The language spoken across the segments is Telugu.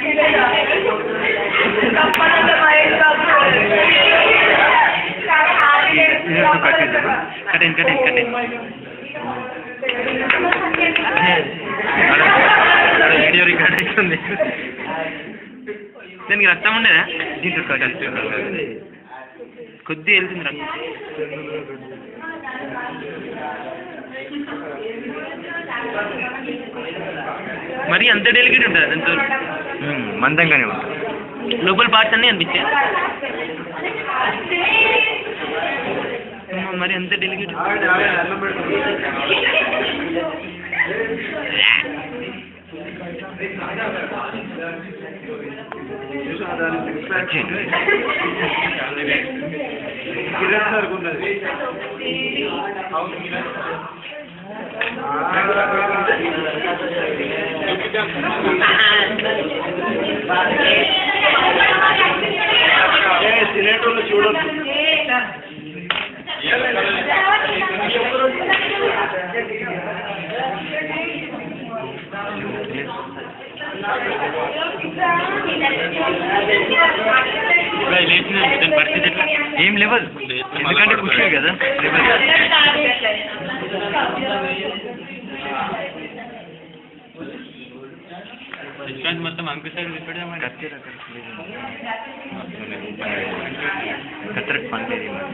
Cutting cutting cutting video record అవుతుంది దానికి రక్తం ఉండేదా దీంట్లో కొద్దిగా వెళ్తుంది రక్తం మరి అంత డెలికేట్ ఉంటుంది అదంతా మందంగానే ఉంటుంది లోపల పార్ట్స్ అన్నీ అనిపించాయి అమ్మ, మరి అంత డెలికేట్ తినేటోళ్ళు చూడొద్దు లేచిన దాని పరిస్థితి ఎట్లా ఏం లెవెల్ ఎందుకంటే ఖుషి కదా రెస్టారెంట్ మొత్తం అంకుశాలు తిప్పడమని కత్తెర కత్తెరకు పని లేదు ఇవాళ.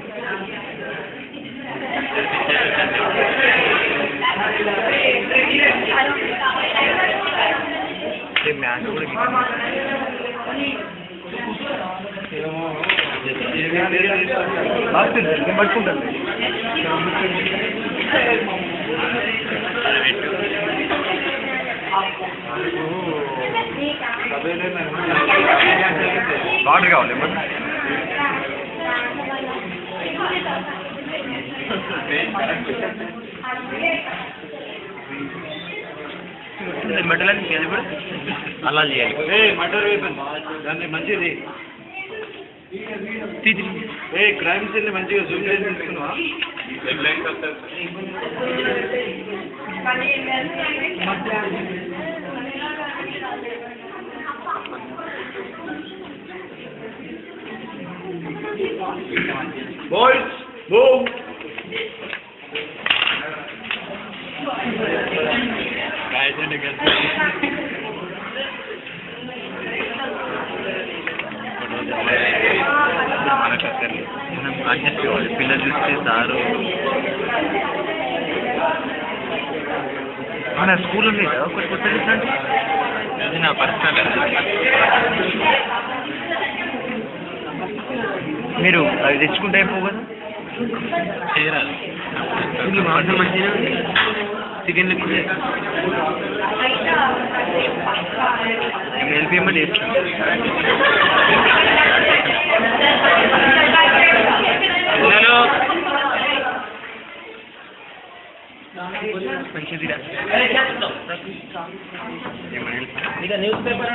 అంటే మ్యాచ్ కూడా పట్టుకుంటాను వాటర్ కావాలి ఏమన్నా? మెటలని ఇప్పుడు అలా చేయాలి ఏ మర్డర్ అయిపోయింది దాన్ని మంచిది ఏ క్రైమ్ సీన్ మంచిగా జూమ్ చేసి తీసుకున్నావా బాయ్స్ మూవ్ మనకు అక్కర్లేదు మనం అడ్జస్ట్ కావాలి పిల్లలు చూస్తే సారు మన స్కూల్ లేదా ఒకటి కొత్త డిఫరెంట్ అది నా పర్సనల్ మీరు అవి తెచ్చుకుంటే అయిపో కదా చేయరాదు ఇది మాంసం మంచిగా చికెన్ లెక్క హెల్ప్ చేయమని చేస్తాను హలో మంచిదిరా ఇక న్యూస్ పేపర్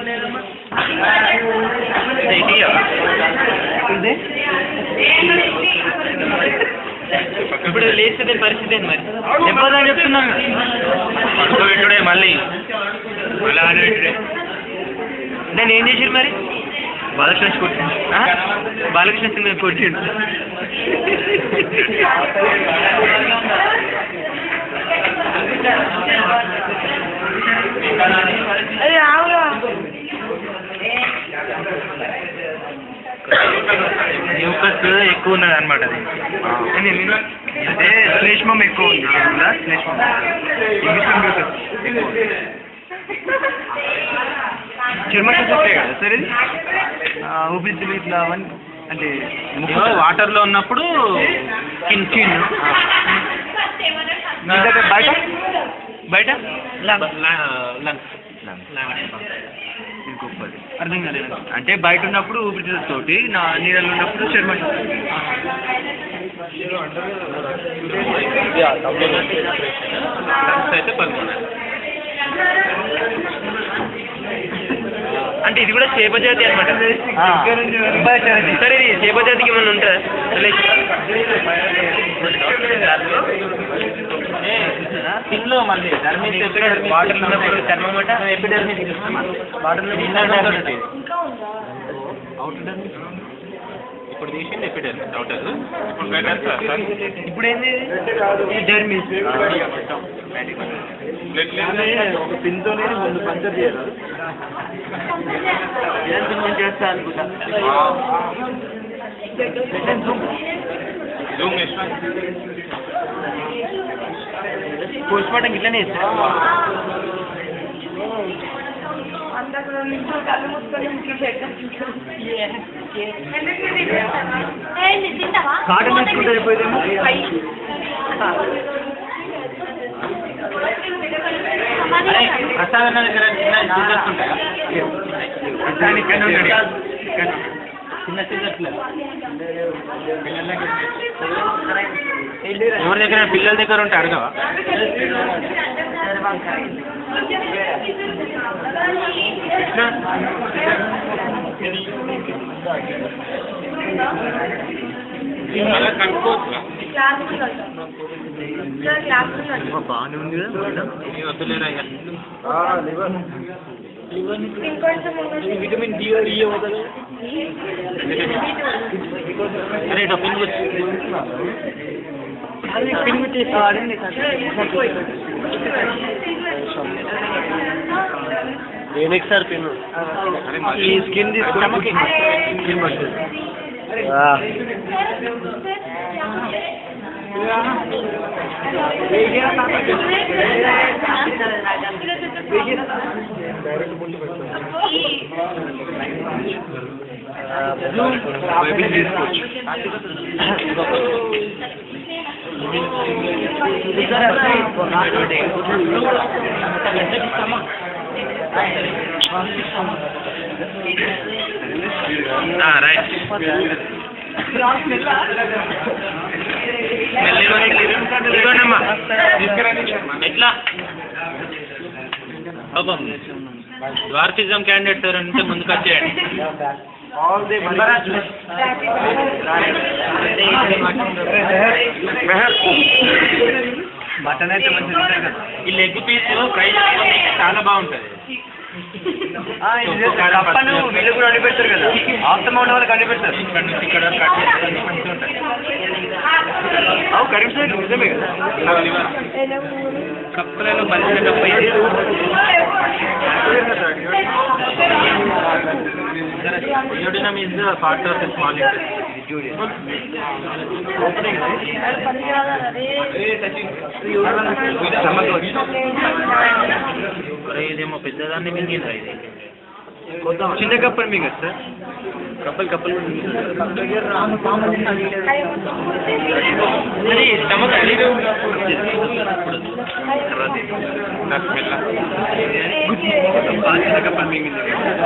ఇప్పుడు లేస్తే పరిస్థితి ఏంది మరి చెప్పదని చెప్తున్నాను పడుకోబెట్టుడే మళ్ళీ అలా అని పెట్టుడే దాన్ని ఏం చేసారు మరి బాలకృష్ణ కొట్టింది ఆ? బాలకృష్ణ సినిమా కొట్టిండు న్యూకస్ ఎక్కువ ఉన్నది అనమాట అంటే శ్లేష్మం ఎక్కువ ఉంది తెలుగులో శ్లేష్మం ఇంగ్లీష్లో మ్యూకస్ ఎక్కువ ఉంది. చర్మ చూసే కదా సార్ ఇది ఆ, ఊపిరితిత్తులు ఇట్లా అవన్నీ అంటే ముక్కు వాటర్ లో ఉన్నప్పుడు స్కిన్ స్కిన్ మీ దగ్గర బయట బయట లంగ్స్. ఇది గొప్పది అర్థం కాలేదు అంటే బయట ఉన్నప్పుడు ఊపిరితిత్తుల తోటి నా నీళ్ళలో ఉన్నప్పుడు చర్మ లంగ్స్ అయితే పదకొండు అంటే ఇది కూడా చేపజాతి అనమాట సరే ఇది చేపజాతికి ఏమన్నా ఉంటుందా రిలేషన్ స్కిన్ లో మళ్ళీ డర్మిస్ ఎపిడర్మిస్ వాటర్ ఉన్నప్పుడు చర్మం అంటే ఎపిడర్మిస్ వాటర్ ఇన్నర్ డర్మిస్ ఇప్పుడు తీసింది ఎపిడర్మిస్ అవుటర్ ఇప్పుడు ఇప్పుడు ఏంది డర్మిస్ ఒక పిన్తోనే ముందు పంచర్ చేయాలి చేస్తా అనుకుంటా పోస్ట్ మార్టం ఇట్లనే ఇస్తా కాటన్ తీసుకుంటే అయిపోయేదేమో అరే ప్రసాద్ అన్న దగ్గర చిన్న సిజర్స్ ఉంటాయా ప్రసాద్ ఇక్కడనే ఉంటాడు. చిన్న సిజర్స్ ఎవరి దగ్గర పిల్లల దగ్గర ఉంటే అడగవా అలా కనుక్కోవచ్చు బాగానే ఉంది కదా వద్దులేరా ఇక విటమిన్ డి డి అవుతుంది అరే ఇటు పిన్ కూర్చో. దేనికి సార్ పిన్ అరే మరి ఈ స్కిన్ తీసుకుంటే స్కిన్ పడుతుంది తీసుకోవచ్చు రైట్ ఇదిగోండమ్మా ఎట్లా పాపం ద్వార్ఫిజం క్యాండిడేట్స్ ఎవరు ఉంటే ముందుకు వచ్చేయండి ఆల్ ది మటన్ అయితే మంచిగా ఉంటుంది కదా ఈ లెగ్ పీస్ ఫ్రై చాలా బాగుంటుంది కప్పను వీళ్ళు కూడా వండి పెడతారు కదా ఆఫ్టర్ మౌంట్ వాళ్ళకి వండి పెడతారు ఇక్కడ నుంచి ఇక్కడ కట్ చేసుకొని మంచిగా ఉంటుంది అవు కరీం సైడ్ నిజమే కదా కప్పులలో బలిసిన డబ్బు ఇది duodenum is part of the small ఇదేమో పెద్దదాన్ని మింగిందా ఇది చిన్న కప్పలు మీకు సార్ కప్పలు కప్పలు అరే స్టమక్ అలీలో చిన్న కప్పలు మింగింది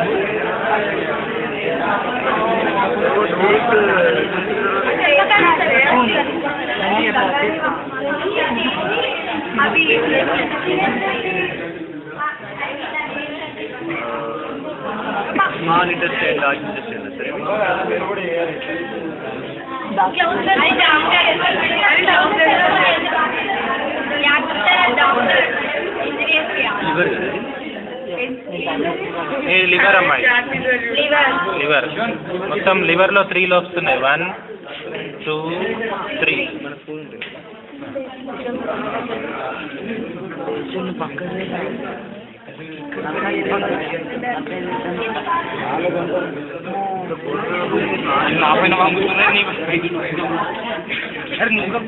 small intestine large intestine sir liver కదా ఇది లివర్ అమ్మాయి లివర్ మొత్తం లివర్ లో త్రీ లోబ్స్ ఉన్నాయి వన్ టూ త్రీ నా పైన వంగుతున్నాయి నీ అరే నువ్వు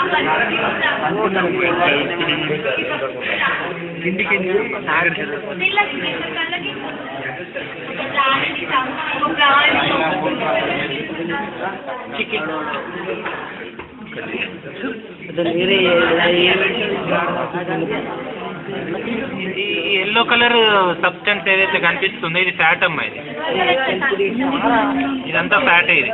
తిండికి ఈ ఎల్లో కలర్ సబ్స్టెన్స్ ఏదైతే కనిపిస్తుందో ఇది ఫ్యాట్ అమ్మా ఇది ఇదంతా ఫ్యాట్ ఇది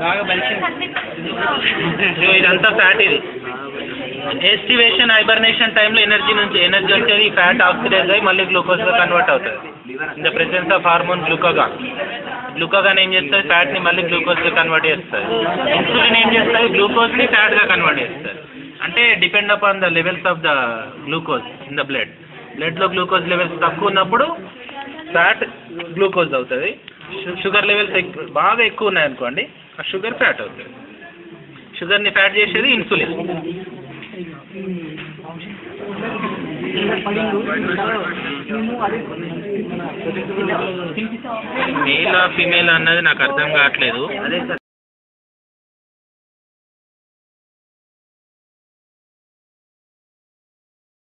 ఇదిగో ఇదంతా ఫ్యాట్ ఇది ఎస్టివేషన్ హైబర్నేషన్ టైంలో ఎనర్జీ నుంచి ఎనర్జీ వచ్చేది ఫ్యాట్ ఆక్సిడైజ్ అయ్యి మళ్ళీ గ్లూకోజ్ గా కన్వర్ట్ అవుతుంది in the presence of hormone glucagon glucagon ఏం చేస్తుంది ఫ్యాట్ ని మళ్ళీ గ్లూకోజ్ గా కన్వర్ట్ చేస్తుంది ఇన్సులిన్ ఏం చేస్తుంది గ్లూకోజ్ ని ఫ్యాట్ గా కన్వర్ట్ చేస్తుంది అంటే depend upon the levels of the glucose in the blood బ్లడ్లో గ్లూకోజ్ లెవెల్స్ తక్కువ ఉన్నప్పుడు ఫ్యాట్ గ్లూకోజ్ అవుతుంది షుగర్ లెవెల్స్ ఎక్కువ బాగా ఎక్కువ ఉన్నాయనుకోండి ఆ షుగర్ ఫ్యాట్ అవుతుంది షుగర్ని ఫ్యాట్ చేసేది ఇన్సులిన్ మేల్ ఫీమేల్ అన్నది నాకు అర్థం కావట్లేదు అదే సార్